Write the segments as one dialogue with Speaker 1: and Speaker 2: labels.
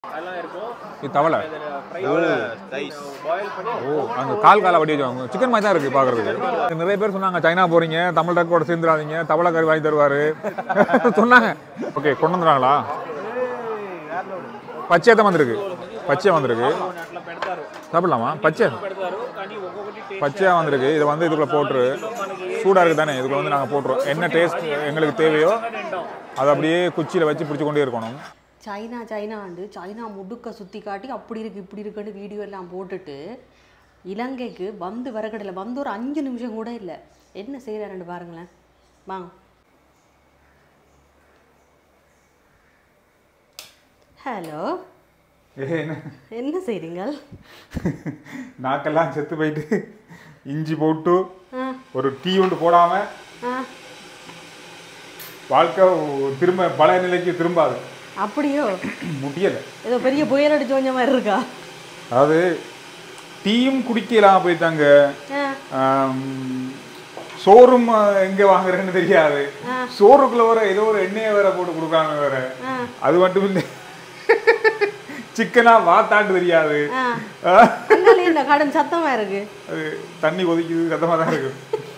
Speaker 1: அதெல்லாம் இருக்கும்
Speaker 2: இது தவளை
Speaker 1: பாயில் பண்ணி
Speaker 2: ஓ அந்த கால் காலை வடி வச்சுவாங்க சிக்கன் மாதிரி தான் இருக்கு பாக்குறதுக்கு நிறைய பேர் சொன்னாங்க சைனா போறீங்க தமிழ் டக்கோட சேர்ந்துடாதீங்க தவளை கறி வாங்கி தருவாரு சொன்னாங்க ஓகே கொண்டு வந்துடுறாங்களா பச்சையா தான் வந்திருக்கு பச்சையா வந்திருக்கு
Speaker 1: అట్లా పెడతారు
Speaker 2: சாப்பிடலாமா பச்சை
Speaker 1: పెడతారు కానీ ఒక్కొక్కటి టేస్ట్
Speaker 2: பச்சையா வந்திருக்கு இதை வந்து இதுக்குள்ள போட்டுரு சூடா இருக்கு தானே இதுக்குள்ள வந்து நாங்க போட்டுருவோம் என்ன டேஸ்ட் எங்களுக்கு தேவையோ அதை அப்படியே குச்சியில வச்சு பிடிச்சு கொண்டே இருக்கணும்
Speaker 3: சைனா சைனாண்டு சைனா முடுக்க சுற்றி காட்டி அப்படி இருக்கு இப்படி இருக்குன்னு வீடியோ எல்லாம் போட்டுட்டு இலங்கைக்கு வந்து வரக்கடையில் வந்து ஒரு அஞ்சு நிமிஷம் கூட இல்லை என்ன செய்கிறாருன்னு பாருங்களேன் வாங்க ஹலோ
Speaker 2: என்ன
Speaker 3: என்ன செய்றீங்க
Speaker 2: நாக்கெல்லாம் செத்து போயிட்டு இஞ்சி போட்டு
Speaker 3: ஆ
Speaker 2: ஒரு டீ ஒன்று போடாம
Speaker 3: ஆ
Speaker 2: வாழ்க்கை திரும்ப பழைய நிலைக்கு திரும்பாது
Speaker 3: அப்படியோ
Speaker 2: முடியல
Speaker 3: ஏதோ பெரிய புயல் அடிச்சு வந்த மாதிரி இருக்கா
Speaker 2: அதாவது டீயும் குடிக்கலாம் போயிட்டாங்க
Speaker 3: ஆ
Speaker 2: ஆம், சோறும் அஹ், எங்க வாங்குறேன்னு தெரியாது சோறுக்குள்ள வர ஏதோ ஒரு எண்ணெயை வேற போட்டு கொடுக்குறாங்க வேற
Speaker 3: ஆ.
Speaker 2: அது மட்டும் இல்லை சிக்கனா வாத்தாண்டு தெரியாது
Speaker 3: ஆ
Speaker 2: ஆ,
Speaker 3: அங்காலே இந்த கடன் சத்தமா இருக்கு
Speaker 2: அது தண்ணி கொதிக்குது சத்தமா தான் இருக்கு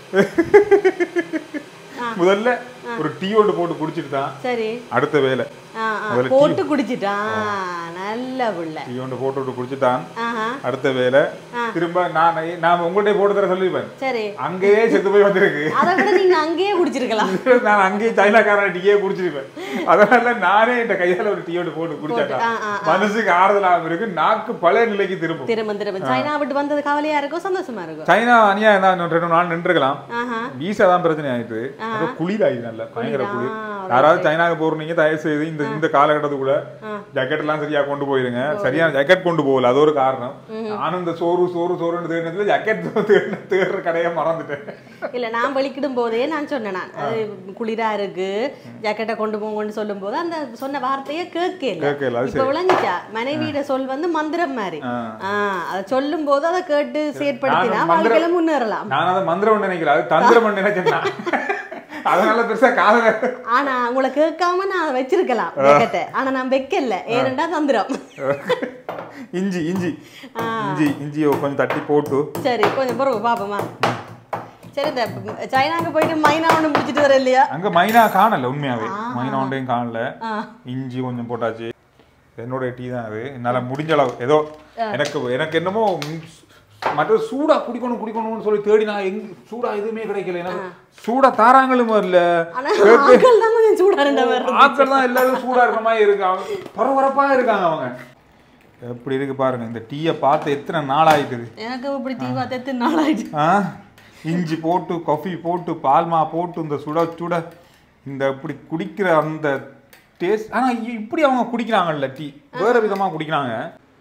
Speaker 2: முதல்ல ஒரு டீ ஒன்று போட்டு குடிச்சிட்டு தான்
Speaker 3: சரி
Speaker 2: அடுத்த வேலை
Speaker 3: ஆ ஆ
Speaker 2: முதல்ல
Speaker 3: போட்டு குடிச்சிட்டான் நல்ல புள்ள
Speaker 2: டீ ஒன்று போட்டு விட்டு குடிச்சிட்டான்
Speaker 3: ஆஹா
Speaker 2: அடுத்த வேலை திரும்ப நான் நான் உங்கள்கிட்ட போட்டு தர சொல்லிருப்பேன்
Speaker 3: சரி
Speaker 2: அங்கேயே செத்து போய் வந்திருக்கு
Speaker 3: அதை விட நீங்க அங்கேயே குடிச்சிருக்கலாம்
Speaker 2: நான் அங்கேயே சைனாக்காரன் டீயே குடிச்சிருப்பேன் அதனால நானே இந்த கையால ஒரு டீயோட போட்டு குடிச்சாட்டேன்
Speaker 3: ஆ, ஆ,
Speaker 2: மனசுக்கு ஆறுதலாகவும் இருக்கு நாக்கு பழைய நிலைக்கு திரும்பும்
Speaker 3: திரும்ப திரும்ப சைனா விட்டு வந்தது கவலையா இருக்கும் சந்தோஷமா இருக்கும்
Speaker 2: சைனா அநியாயம் தான் இன்னும் ரெண்டு நாள் நின்றுக்கலாம்
Speaker 3: ஆஹா
Speaker 2: வீசா தான் பிரச்சனை ஆயிட்டு அது குளிர் ஆயிடுது நல்ல பயங்கர குளிர் யாராவது சைனாக்கு போறீங்க தயவு செய்து இந்த இந்த காலகட்டத்துக்குள்ள ஜாக்கெட் எல்லாம் சரியா கொண்டு போயிருங்க சரியான ஜாக்கெட் கொண்டு போகல அது ஒரு காரணம் நானும் இந்த சோறு சோறு சோறுன்னு தேடினதுல ஜாக்கெட் தேடின தேடுற கடையை மறந்துட்டேன்
Speaker 3: இல்ல நான் வெளிக்கிடும் போதே நான் சொன்னேன் நான் அது குளிரா இருக்கு ஜாக்கெட்டை கொண்டு போங்கன்னு சொல்லும் போது அந்த சொன்ன வார்த்தையை கேட்கல
Speaker 2: கேட்கல, அது
Speaker 3: இப்ப விளங்கிச்சா மனைவியோட சொல் வந்து மந்திரம் மாதிரி
Speaker 2: ஆ.
Speaker 3: ஆஹ் அதை சொல்லும் போது அதை கேட்டு செயற்படுத்தினா
Speaker 2: நானும் மந்திரம்
Speaker 3: வாழ்க்கையில முன்னேறலாம்
Speaker 2: நான் அதை மந்திரம் நினைக்கல அது தந்திரம் நினைச்சேன் நான். அதனால பெருசா காதல
Speaker 3: ஆனா உங்களை கேட்காம நான் அதை வச்சிருக்கலாம் ஜாக்கெட்டை ஆனா நான் வைக்கல ஏனண்டா தந்திரம்
Speaker 2: இஞ்சி இஞ்சி இஞ்சி இஞ்சியை கொஞ்சம் தட்டி போட்டு
Speaker 3: சரி கொஞ்சம் பொறுங்க பாப்போமா சரி இந்த சைனாக்கு போயிட்டு மைனா ஒன்று முடிச்சிட்டு வர இல்லையா
Speaker 2: அங்க மைனா காணல உண்மையாவே மைனா ஒன்றையும் காணல
Speaker 3: ஆ.
Speaker 2: இஞ்சி கொஞ்சம் போட்டாச்சு என்னோட டீ தான் அது என்னால முடிஞ்ச அளவு ஏதோ எனக்கு எனக்கு என்னமோ ம், மற்ற சூடா குடிக்கணும் குடிக்கணும்னு சொல்லி தேடி நான் எங்க சூடா எதுவுமே கிடைக்கல எனக்கு சூடா தாராங்களும் வரல
Speaker 3: ஆனா ஆட்கள் தான் கொஞ்சம் சூடா ரெண்ட மாதிரி
Speaker 2: ஆட்கள் தான் எல்லாரும் சூடா இருக்கிற மாதிரி இருக்கு அவங்க பரபரப்பா இருக்காங்க அவங்க எப்படி இருக்கு பாருங்க இந்த டீயை பார்த்து எத்தனை நாள் ஆயிட்டுது
Speaker 3: எனக்கு இப்படி தீவா தெத்து நாளாயிடுச்சு
Speaker 2: ஆ இஞ்சி போட்டு காஃபி போட்டு பால்மா போட்டு இந்த சுட சுட இந்த இப்படி குடிக்கிற அந்த டேஸ்ட் ஆனா இ- இப்படி அவங்க குடிக்கிறாங்கல்ல டீ வேற விதமா குடிக்கிறாங்க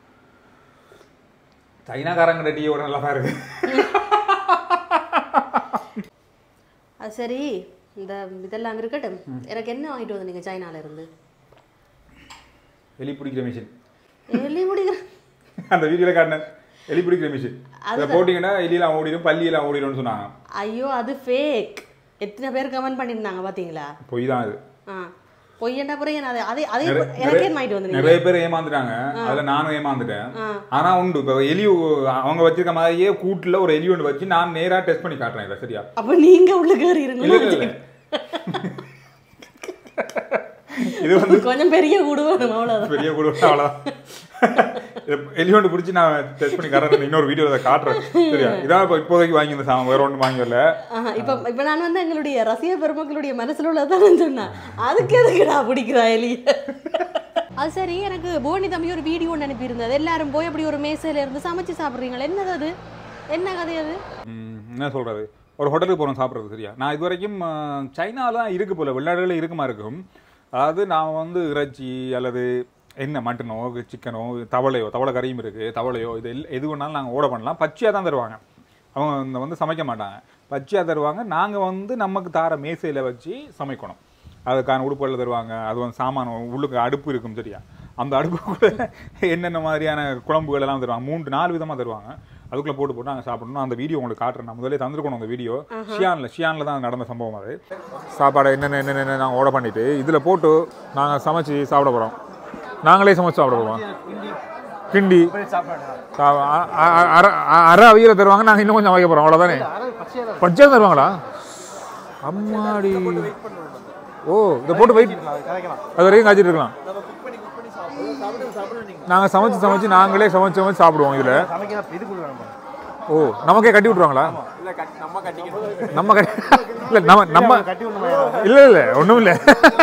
Speaker 2: சைனாக்காரங்க டீயோட நல்லா தான் இருக்கு
Speaker 3: அது சரி இந்த இதெல்லாம் இருக்கட்டும் எனக்கு என்ன வாங்கிட்டு வந்து நீங்க சைனால இருந்து
Speaker 2: எலி பிடிக்கிற மிஷின்
Speaker 3: எலி முடிக்கிற
Speaker 2: அந்த வீடியோல காட்டினேன் எலி பிடிக்கிற மிஷின் அதை போட்டிங்கன்னா எலியெல்லாம் ஓடிடும் பள்ளியெல்லாம் ஓடிடும்னு சொன்னாங்க
Speaker 3: ஐயோ அது ஃபேக் எத்தனை பேர் கமெண்ட் பண்ணியிருந்தாங்க பாத்தீங்களா
Speaker 2: பொய் தான் இது
Speaker 3: ஆ பொய்யண்டா பிறகு என்ன அது அதே அதே
Speaker 2: நிறைய-
Speaker 3: எனக்கே வாங்கிட்டு வந்து
Speaker 2: நிறைய பேர் ஏமாந்துட்டாங்க அதுல நானும் ஏமாந்துட்டேன் ஆனா உண்டு இப்ப எலி அவங்க வச்சிருக்க மாதிரியே கூட்டுல ஒரு எலி ஒன்று வச்சு நான் நேரா டெஸ்ட் பண்ணி காட்டுறேன் இதை சரியா
Speaker 3: அப்ப நீங்க உள்ள
Speaker 2: இல்ல இல்ல இல்ல
Speaker 3: கேறீங்களா
Speaker 2: இது வந்து
Speaker 3: கொஞ்சம் பெரிய குடும்பம் அவ்வளவுதான்
Speaker 2: பெரிய குடும்பம் அவ்வளவுதான் எலியோண்டு பிடிச்சி நான் டெஸ்ட் பண்ணி காட்டுறேன் இன்னொரு வீடியோ அதை காட்டுறேன் சரியா இதான் இப்போ இப்போதைக்கு வாங்கி இந்த சாமான் வேற ஒன்றும் வாங்கி வரல
Speaker 3: ஆஹா, இப்ப இப்ப நான் வந்து எங்களுடைய ரசிக பெருமக்களுடைய மனசுல உள்ளதான் நான் சொன்னேன் அதுக்கு எதுக்குடா பிடிக்கிறா எலிய அது சரி எனக்கு போனி தம்பி ஒரு வீடியோ ஒன்று அனுப்பியிருந்தது எல்லாரும் போய் அப்படி ஒரு மேசையில இருந்து சமைச்சு சாப்பிட்றீங்களா என்னது அது என்ன கதை அது
Speaker 2: ம், என்ன சொல்றது ஒரு ஹோட்டலுக்கு போகிறோம் சாப்பிட்றது சரியா நான் இது வரைக்கும் சைனாலாம் இருக்கு போல வெளிநாடுகளில் இருக்குமா இருக்கும் அதாவது நான் வந்து இறைச்சி அல்லது என்ன மட்டனோ சிக்கனோ தவளையோ தவளை கறியும் இருக்கு தவளையோ இது எல்- எது வேணாலும் நாங்கள் ஓட பண்ணலாம் பச்சையாக தான் தருவாங்க அவங்க இந்த வந்து சமைக்க மாட்டாங்க பச்சையாக தருவாங்க நாங்கள் வந்து நமக்கு தார மேசையில் வச்சு சமைக்கணும் அதுக்கான உடுப்புகள் தருவாங்க அது வந்து சாமான் உள்ளுக்கு அடுப்பு இருக்கும் சரியா அந்த அடுப்புக்குள்ள என்னென்ன மாதிரியான குழம்புகள் எல்லாம் தருவாங்க மூன்று நாலு விதமாக தருவாங்க அதுக்குள்ள போட்டு போட்டு நாங்கள் சாப்பிடணும் அந்த வீடியோ உங்களுக்கு காட்டுறேன் நான் முதல்ல தந்திருக்கணும் அந்த வீடியோ ஷியான்ல ஷியான்ல தான் நடந்த சம்பவம் அது சாப்பாடை என்னென்ன என்னென்ன நாங்கள் ஆர்டர் பண்ணிட்டு இதில் போட்டு நாங்கள் சமைச்சு சாப்பிட போகிறோம் நாங்களே சமைச்சு சாப்பிடுவோம் கிண்டி ஆ, அ- அ- அரை அ- அரை அவியலை தருவாங்க நாங்கள் இன்னும் கொஞ்சம் வைக்க போகிறோம் அவ்வளோதானே பச்சையாக தருவாங்களா அம்மாடி ஓ இதை போட்டு வெயிட் அது வரைக்கும் காய்ச்சிட்டு இருக்கலாம் நாங்கள் சமைச்சு சமைச்சு நாங்களே சமைச்சு சமைச்சு சாப்பிடுவோம் இதில் ஓ நமக்கே கட்டி விட்ருவாங்களா நம்ம கட்டி இல்லை நம்ம நம்ம இல்லை இல்லை ஒன்றும் இல்லை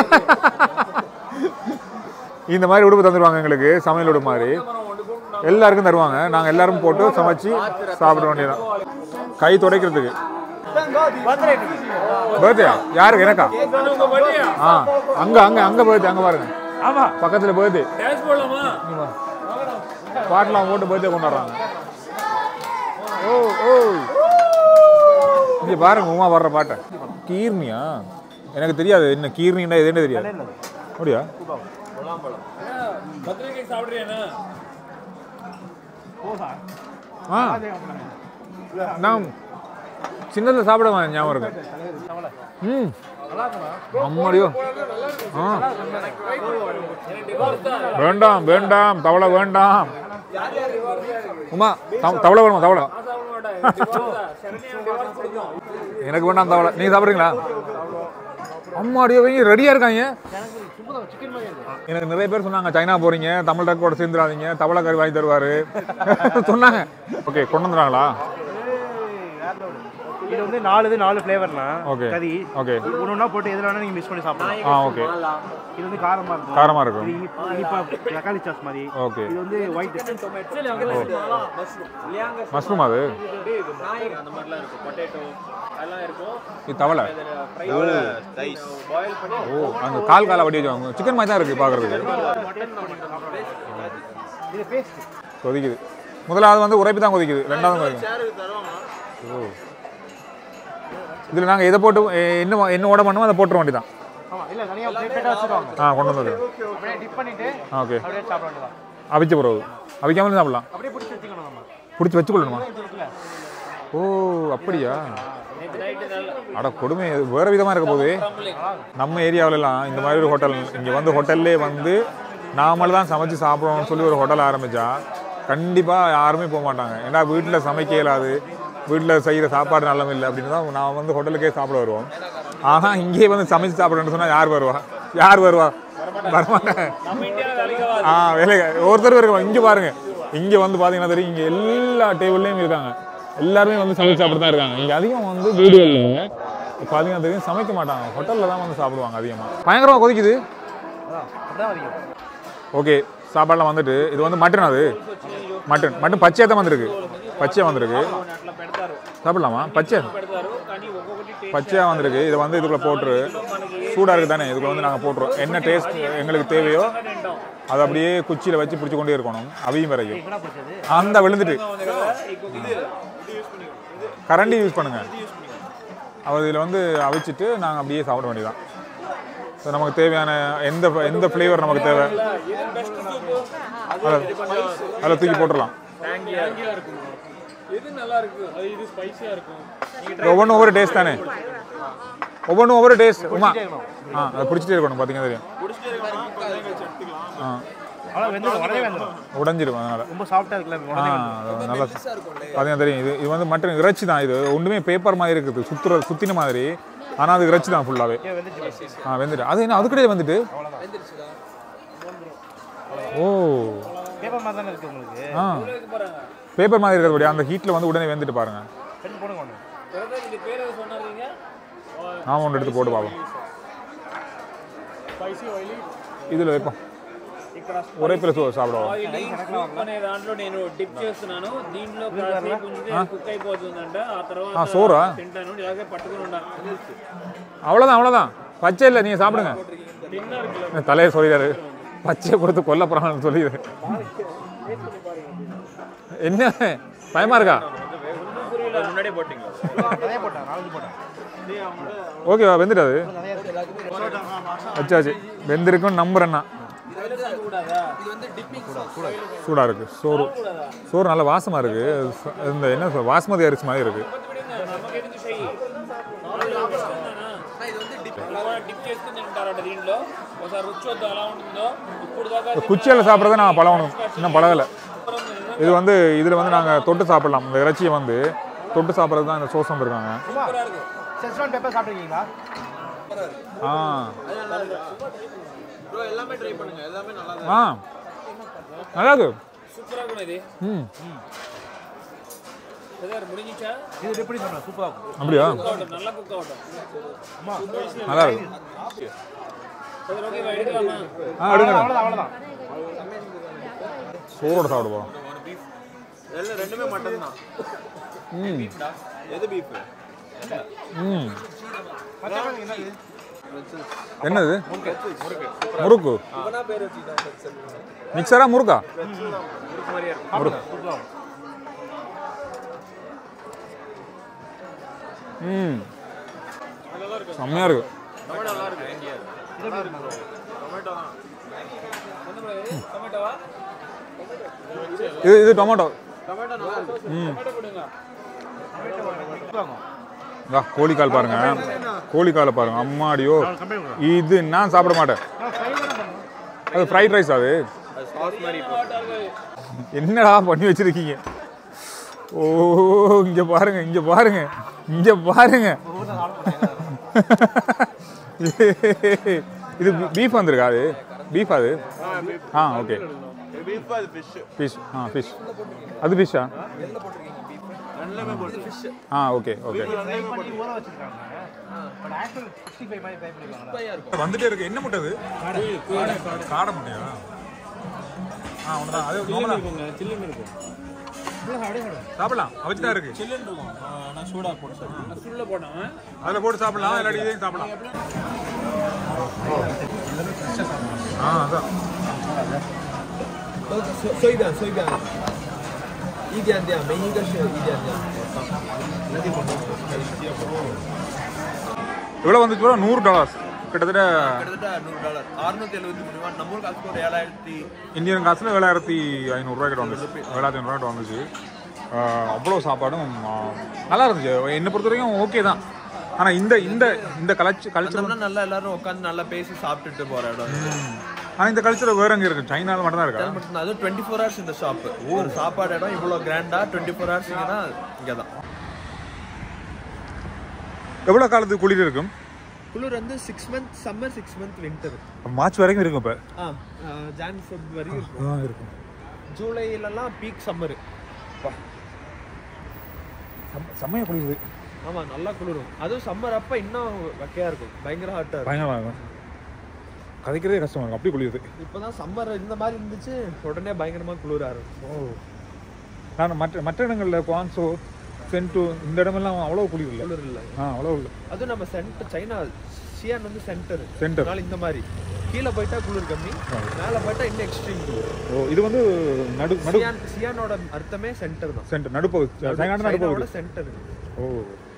Speaker 2: இந்த மாதிரி உடுப்பு தந்துடுவாங்க எங்களுக்கு சமையல் உடுப்பு மாதிரி எல்லாருக்கும் தருவாங்க நாங்கள் எல்லாரும் போட்டு சமைச்சு சாப்பிட வேண்டியதான் கை துடைக்கிறதுக்கு பர்த்டே யாருக்கு எனக்கா ஆ அங்க அங்க அங்க பர்த்டே அங்க பாருங்க
Speaker 1: ஆமா
Speaker 2: பக்கத்துல பர்த்டே
Speaker 1: டான்ஸ் போடலாமா
Speaker 2: பாட்டெலாம் போட்டு பர்த்டே கொண்டாடுறாங்க ஓ ஓ இங்க பாருங்க உமா வர்ற பாட்டை கீர்னியா எனக்கு தெரியாது என்ன கீர்னின்னா எதுன்னு தெரியாது அப்படியா
Speaker 1: பர்த்டே கேக் சாப்பிடுறியாண்ணா
Speaker 2: ஆ நான் சின்னதில் சாப்பிடுவேன் ஞாபகம் இருக்கு ம் அம்மாடியோ ஆ வேண்டாம் வேண்டாம் தவளை வேண்டாம் உமா தவ- தவளை வேணுமா தவளை எனக்கு வேண்டாம் தவளை நீங்க சாப்பிடுறீங்களா அம்மாடியோ இவங்க ரெடியா இருக்காங்க எனக்கு நிறைய பேர் சொன்னாங்க சைனா போறீங்க தமிழ் டக்கோட சேர்ந்துடாதீங்க தவளை கறி வாங்கி தருவாரு சொன்னாங்க ஓகே கொண்டு வந்துடுறாங்களா
Speaker 4: இது வந்து நாலு இது நாலு ஃப்ளேவர்னா
Speaker 2: Okay.
Speaker 4: கறி
Speaker 2: ஓகே
Speaker 4: ஒன்று ஒன்றா போட்டு எதில் வேணா நீங்கள் மிக்ஸ் பண்ணி சாப்பிடலாம்
Speaker 2: ஆ ஓகே
Speaker 4: இது வந்து காரமாக இருக்கும்
Speaker 2: காரமா இருக்கும்
Speaker 4: இது இனிப்பா இனிப்பா தக்காளி சாஸ் மாதிரி
Speaker 2: ஓகே
Speaker 4: இது வந்து ஒயிட்
Speaker 2: மஷ்ரூம் அது
Speaker 1: அந்த மாதிரிலாம் இருக்கும் பொட்டேட்டோ அதெல்லாம் இருக்கும்
Speaker 2: இது தவளை
Speaker 1: ஃப்ரையோட பாயில் பண்ணி
Speaker 2: ஓ அந்த கால் காலை வட்டி வச்சுவாங்க சிக்கன் மாதிரி தான் இருக்கு பார்க்கறதுக்கு
Speaker 4: இது பேஸ்ட்
Speaker 2: கொதிக்குது முதலாவது வந்து உரைப்பு தான் கொதிக்குது ரெண்டாவது கொதிக்குது
Speaker 1: சேருக்கு தருவாங்க
Speaker 2: ஓ இதில் நாங்கள் எதை போட்டு எ- என்ன என்ன ஓட பண்ணுமோ அதை போட்டுற வேண்டியதான்
Speaker 4: ஆமாம் இல்லை தனியாக பிளேட் பிளேட்டாக வச்சுருவாங்க
Speaker 2: ஆ கொண்டு வந்து
Speaker 4: அப்படியே டிப் பண்ணிட்டு
Speaker 2: ஆ ஓகே
Speaker 4: அப்படியே சாப்பிட வேண்டியதான்
Speaker 2: அவிச்ச பிறகு அவிக்காமலும் சாப்பிடலாம்
Speaker 4: அப்படியே பிடிச்சி வச்சுக்கணும் நம்ம
Speaker 2: பிடிச்சி வச்சுக்கொள்ளணுமா ஓ அப்படியா
Speaker 1: நேற்று நைட்டு நல்ல
Speaker 2: அட கொடுமை இது வேற விதமாக இருக்க போகுது நம்ம ஏரியாவிலலாம் இந்த மாதிரி ஒரு ஹோட்டல் இங்கே வந்து ஹோட்டல்லே வந்து நாமளே தான் சமைச்சு சாப்பிடணும்னு சொல்லி ஒரு ஹோட்டல் ஆரம்பித்தா கண்டிப்பாக யாருமே போக மாட்டாங்க ஏன்னா வீட்டில் சமைக்க இயலாது வீட்டில் செய்கிற சாப்பாடு நல்லம் இல்லை அப்படின்னு தான் நான் வந்து ஹோட்டலுக்கே சாப்பிட வருவோம் ஆனால் இங்கேயே வந்து சமைச்சு சாப்பிட்றேன்னு சொன்னால் யார் வருவா யார் வருவா வரமாட்டேன்
Speaker 1: நம்ம இந்தியாவில் வேலைக்கு ஆகாது.
Speaker 2: ஆ வேலை ஒருத்தர் இருக்காங்க இங்கே பாருங்க இங்கே வந்து பார்த்தீங்கன்னா தெரியும் இங்கே எல்லா டேபிள்லேயும் இருக்காங்க எல்லாருமே வந்து சமைச்சு சாப்பிட்டு தான் இருக்காங்க இங்கே அதிகம் வந்து வீடுகளில் பார்த்தீங்கன்னா தெரியும் சமைக்க மாட்டாங்க ஹோட்டலில் தான் வந்து சாப்பிடுவாங்க அதிகமாக பயங்கரமாக கொதிக்குது
Speaker 4: அதான் அப்படிதான் வரைக்கும்
Speaker 2: ஓகே சாப்பாடுலாம் வந்துட்டு இது வந்து மட்டன் அது மட்டன் மட்டன் பச்சையாக தான் வந்திருக்கு பச்சையாக வந்திருக்கு
Speaker 1: అట్లా పెడతారు
Speaker 2: சாப்பிடலாமா பச்சை
Speaker 1: పెడతారు కానీ ఒక్కొక్కటి టేస్ట్
Speaker 2: பச்சையாக வந்திருக்கு இதை வந்து இதுக்குள்ளே போட்டுரு சூடாக இருக்குது தானே இதுக்குள்ள வந்து நாங்கள் போட்டுருவோம் என்ன டேஸ்ட் எங்களுக்கு தேவையோ
Speaker 1: తింటాం
Speaker 2: அதை அப்படியே குச்சியில் வச்சு பிடிச்சி கொண்டே இருக்கணும் அவியும் வரைக்கும்
Speaker 4: என்ன பிடிச்சது
Speaker 2: அந்த விழுந்துட்டு
Speaker 1: ఉంది కదా ఇంకొక ఇది ఇది యూస్ பண்ணி ఇది
Speaker 2: கரண்டி யூஸ் பண்ணுங்க
Speaker 1: యూస్ பண்ணி
Speaker 2: அவர் இதில் வந்து அவிச்சிட்டு நாங்கள் அப்படியே சாப்பிட வேண்டியதான் ஸோ நமக்கு தேவையான எந்த எந்த ஃப்ளேவர் நமக்கு தேவை
Speaker 1: ఇది బెస్ట్ సూప్
Speaker 2: அதில் அதில் தூக்கி போட்டுடலாம்
Speaker 1: டேங்கியா இருக்கும் எது நல்லா இருக்கு அது இது ஸ்பைசியா இருக்கும் நீங்க
Speaker 2: ஒவ்வொன்றும் ஒவ்வொரு டேஸ்ட் தானே ஒவ்வொன்றும் ஒவ்வொரு டேஸ்ட் உமா ஆ அதை பிடிச்சிட்டே இருக்கணும் பார்த்தீங்கன்னா தெரியும்
Speaker 1: குடிச்சிட்டே இருக்கலாம் கொஞ்சம் வச்சு எடுத்துக்கலாம்
Speaker 2: ஆ
Speaker 4: அவ்வளோ வெந்துடும் உடனே வெந்துடும்
Speaker 2: உடஞ்சிரும் அதனால்
Speaker 4: ரொம்ப சாஃப்டாக இருக்குல்ல
Speaker 2: ஆ
Speaker 4: உடனே
Speaker 2: அது நல்லா பார்த்தீங்கன்னா தெரியும் இது இது வந்து மட்டன் இறைச்சி தான் இது ஒன்றுமே பேப்பர் மாதிரி இருக்குது சுத்துற சுத்தின மாதிரி ஆனால் அது இறைச்சி தான் ஃபுல்லாகவே
Speaker 4: வெந்துச்சு
Speaker 2: ஆ வெந்துட்டு அது என்ன அதுக்கிட்டே வந்துட்டு ஓ
Speaker 4: பேப்பர் மாதிரி தானே இருக்குது உங்களுக்கு
Speaker 2: ஆ பேப்பர் மாதிரி இருக்கிறபடி அந்த ஹீட்டில் வந்து உடனே வெந்துட்டு பாருங்க
Speaker 4: எடுத்து போடுங்க ஒன்று
Speaker 1: பிறகு இது பேர் எது சொன்னாருங்க
Speaker 2: நாம ஒன்று எடுத்து போட்டு பார்ப்போம்
Speaker 1: స్పైసీ ఆయిలీ
Speaker 2: இதில் வைப்போம்
Speaker 1: ఇక్కడ
Speaker 2: உரைப்பில் சோ சாப்பிடுவோம்
Speaker 1: ఆయిలీ సూప్ అనే దాంట్లో నేను డిప్ చేస్తున్నాను దీంట్లో కాసేపు ఉంచితే కుక్ అయిపోతుందంట ఆ
Speaker 2: ஆ
Speaker 1: తర్వాత
Speaker 2: சோறா
Speaker 1: తింటాను ఇలాగే పట్టుకుని ఉండాలి
Speaker 2: அவ்வளோதான் அவ்வளோதான் பச்சை இல்லை நீங்கள் சாப்பிடுங்க
Speaker 1: తిన్నారు
Speaker 2: தலையை சொல்லிடாரு பச்சையை கொடுத்து கொல்ல போகிறான்னு சொல்லிடு என்ன பயமா இருக்கா
Speaker 1: முன்னாடியே போட்டீங்களா
Speaker 4: நிறைய போட்டேன் நாலஞ்சு போட்டேன்
Speaker 2: ஓகேவா வெந்துட்டாது வச்சாச்சு வெந்திருக்குன்னு நம்புறேன்னா சூடாக இருக்கு சோறு சோறு நல்ல வாசமாக இருக்கு ச- இந்த என்ன சொல் பாஸ்மதி அரிசி மாதிரி இருக்கு
Speaker 1: నమ్మకెందుకు చెయ్యి డిప్ చేసుకుని తింటారట దీంట్లో ఒకసారి రుచి వద్దు అలా ఉంటుందో ఇప్పుడు దాకా
Speaker 2: குச்சியில் சாப்பிட்றத நான் பழகணும் இன்னும் பழகலை இது வந்து இதில் வந்து நாங்கள் தொட்டு சாப்பிடலாம் இந்த இறைச்சியை வந்து தொட்டு சாப்பிட்றது தான் இந்த சோஸ் வந்திருக்காங்க
Speaker 4: செஸ்வான் பெப்பர் சாப்பிட்ருக்கீங்களா
Speaker 2: ஆ
Speaker 1: ப்ரோ எல்லாமே ட்ரை பண்ணுங்க எல்லாமே நல்லா
Speaker 2: ஆ நல்லா இருக்கு
Speaker 1: சூப்பரா இருக்கும் இது
Speaker 2: ம்
Speaker 1: பிரதர் முடிஞ்சிச்சா
Speaker 4: இது எப்படி சொன்னா சூப்பராக இருக்கும்
Speaker 2: அப்படியா
Speaker 1: குக் ஆகட்டும் நல்லா குக் ஆகட்டும்
Speaker 2: நல்லா இருக்கு
Speaker 1: பிரதர் ஓகேவா எடுக்கலாமா
Speaker 2: ஆ எடுங்க
Speaker 4: அவ்வளோதான் அவ்வளோதான்
Speaker 2: சோறோட சாப்பிடுவோம்
Speaker 1: எல்லாம் ரெண்டுமே மட்டன் தான்
Speaker 2: ம்
Speaker 1: எது பீஃப்
Speaker 2: ம்
Speaker 4: மச்சான் என்னது
Speaker 2: என்னது முறுக்கு
Speaker 1: இவனா பேர் வச்சுக்கிட்டான்
Speaker 2: மிக்சரா முறுக்கா
Speaker 1: முறுக்கு மாதிரியா இருக்கும்
Speaker 4: சாப்பிடுங்க சூப்பராக
Speaker 2: ம் செம்மையா இருக்கு
Speaker 1: டொமேட்டோ நல்லா இருக்கு இங்கே டொமேட்டோ தான் என்ன bro இது? டொமேட்டோவா
Speaker 2: இது இது டொமேட்டோ
Speaker 1: டொமேட்டோ நல்லா இருக்கு
Speaker 2: ம்
Speaker 1: டொமேட்டோ கொடுங்க
Speaker 2: வா கோழிக்கால் பாருங்க கோழிக்காலை பாருங்க அம்மாடியோ
Speaker 4: கம்பெனி கொடுங்க
Speaker 2: இது நான் சாப்பிட மாட்டேன் அது ஃப்ரைட் ரைஸ் அது
Speaker 1: அது சாஸ் மாதிரி
Speaker 2: என்னடா பண்ணி வச்சிருக்கீங்க ஓ இங்க பாருங்க இங்க பாருங்க இங்க பாருங்க இது பீஃப் வந்திருக்கா அது பீஃப் அது ஆ ஓகே
Speaker 1: பீஃப் அது ஃபிஷ்
Speaker 2: ஃபிஷ் ஆ ஃபிஷ் அது ஃபிஷ்ஷா
Speaker 1: ரெண்டுமே போட்டு ஃபிஷ்
Speaker 2: ஆ ஓகே ஓகே
Speaker 4: ஃப்ரை பண்ணி ஊற வச்சிருக்காங்க பட் ஆக்சுவல் சிக்ஸ்டி ஃபைவ் மாதிரி ஃப்ரை பண்ணிருக்காங்களா
Speaker 2: வந்துட்டே இருக்கு என்ன முட்டை அது காடை முட்டையா ஆ ஒண்ணுதான் அது normal ஆ?
Speaker 1: சில்லுன்னு இருக்கும்
Speaker 2: சாப்பிடலாம் அவச்சு தான் இருக்கு
Speaker 1: சில்லுன்னு இருக்கும் நான் சூடா போட்டு சாப்பிடுவேன் சுள்ள போடாம
Speaker 2: அதில் போட்டு சாப்பிடலாம் இல்லாட்டி இதையும் சாப்பிடலாம் ஆ அதான்
Speaker 5: 碎一点，碎一点，一点点，每一个是一点点。
Speaker 2: எவ்வளோ வந்துச்சு bro? நூறு டாலர்ஸ் கிட்டத்தட்ட
Speaker 5: கிட்டத்தட்ட நூறு டாலர் அறுநூத்தி எழுபத்தி மூணு ரூபா நம்ம ஊருக்கு அதுக்கு ஒரு ஏழாயிரத்தி
Speaker 2: இந்தியன் காசுல ஏழாயிரத்தி ஐநூறுரூவா கிட்ட வந்துச்சு ஏழாயிரத்தி ஐநூறுரூவா கிட்ட வந்துச்சு ஆஹ் அவ்வளோ சாப்பாடும் ஆஹ் நல்லா இருந்துச்சு என்னை பொறுத்த வரைக்கும் ஓகே தான் ஆனால் இந்த இந்த இந்த கல்ச்சர் கல்ச்சர்
Speaker 5: வந்தோம்னா நல்லா எல்லாரும் உட்காந்து நல்லா பேசி சாப்பிட்டுட்டு போற இடம்
Speaker 2: ஆனால் இந்த கல்ச்சர் வேற எங்கே இருக்கு சைனால மட்டும் தான் இருக்கா
Speaker 5: அது மட்டும் தான். அதுவும் டுவெண்ட்டி ஃபோர் ஹவர்ஸ் இந்த ஷாப் ஒரு சாப்பாடு இடம் இவ்வளோ கிராண்டா டுவெண்ட்டி ஃபோர் ஹவர்ஸ் இங்கன்னா இங்கே தான்
Speaker 2: எவ்வளோ காலத்துக்கு குளிர் இருக்கும்
Speaker 5: குளிர் வந்து six month summer six month winter
Speaker 2: March வரைக்கும் இருக்கும் இப்போ
Speaker 5: ஆ ஜான் ஃபெப் வரைக்கும் இருக்கும்
Speaker 2: இருக்கும்
Speaker 5: ஜூலைலலாம் பீக் சம்மர்
Speaker 2: செம்மையாக குளிருது
Speaker 5: ஆமா நல்லா குளிரும் அதுவும் சம்மர் அப்ப இன்னும் வக்கையா இருக்கும் பயங்கர ஹாட்டா இருக்கும்
Speaker 2: பயங்கரமாக இருக்கும் கதைக்கிறதே கஷ்டமா இருக்கும் அப்படி குளிருது
Speaker 5: இப்பதான் சம்மர் இந்த மாதிரி இருந்துச்சு உடனே பயங்கரமா குளிர ஆரம்பிக்கும்
Speaker 2: ஓ நான் மற்ற மற்ற இடங்களில் குவான்சோ சென்ட்டு இந்த இடமெல்லாம் அவ்வளோ குளிர் இல்லை
Speaker 5: குளிர் இல்லை
Speaker 2: ஆ அவ்வளோ இல்லை
Speaker 5: அதுவும் நம்ம சென்டர் சைனா சியான் வந்து சென்டர்
Speaker 2: Center.
Speaker 5: அதனால இந்த மாதிரி கீழே போயிட்டா குளிர் கம்மி மேலே போயிட்டா இன்னும் எக்ஸ்ட்ரீம் குளிர்
Speaker 2: ஓ இது வந்து நடு நடு
Speaker 5: சியான் சியானோட அர்த்தமே சென்டர் தான்
Speaker 2: சென்டர் நடுப்பகுதி சைனாடு நடுப்பகுதி
Speaker 5: சென்டர்
Speaker 2: ஓ